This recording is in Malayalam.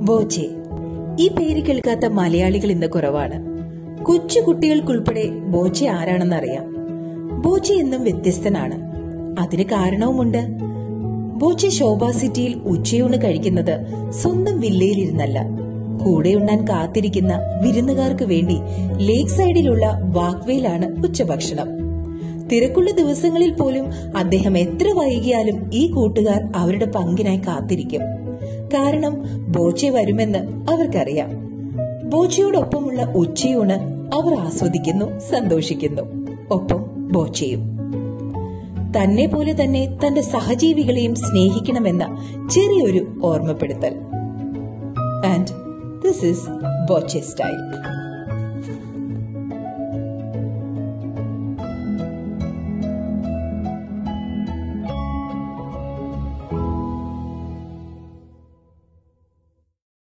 ബോച്ചെ ഈ പേര് കേൾക്കാത്ത മലയാളികൾ ഇന്ന് കുറവാണ് കൊച്ചു കുട്ടികൾക്കുൾപ്പെടെ ബോച്ചെ ആരാണെന്നറിയാം ബോച്ചെ എന്നും വ്യത്യസ്തനാണ് അതിന് കാരണവുമുണ്ട് ബോച്ചെ ശോഭ സിറ്റിയിൽ ഉച്ചയൂണ് കഴിക്കുന്നത് സ്വന്തം വില്ലയിലിരുന്നല്ല കൂടെ ഉണ്ണാൻ കാത്തിരിക്കുന്ന വിരുന്നുകാർക്ക് വേണ്ടി ലേക്ക് സൈഡിലുള്ള വാക്വേയിലാണ് ഉച്ചഭക്ഷണം തിരക്കുള്ള ദിവസങ്ങളിൽ പോലും അദ്ദേഹം എത്ര വൈകിയാലും ഈ കൂട്ടുകാർ അവരുടെ പങ്കിനായി കാത്തിരിക്കും കാരണം ബോച്ചെ വരുമെന്ന് അവർക്കറിയാം ബോച്ചയോടൊപ്പമുള്ള ഉച്ചയൂണ് അവർ ആസ്വദിക്കുന്നു സന്തോഷിക്കുന്നു ഒപ്പം ബോച്ചയും തന്നെ പോലെ തന്നെ തന്റെ സഹജീവികളെയും സ്നേഹിക്കണമെന്ന ചെറിയൊരു ഓർമ്മപ്പെടുത്തൽ and this is Boche style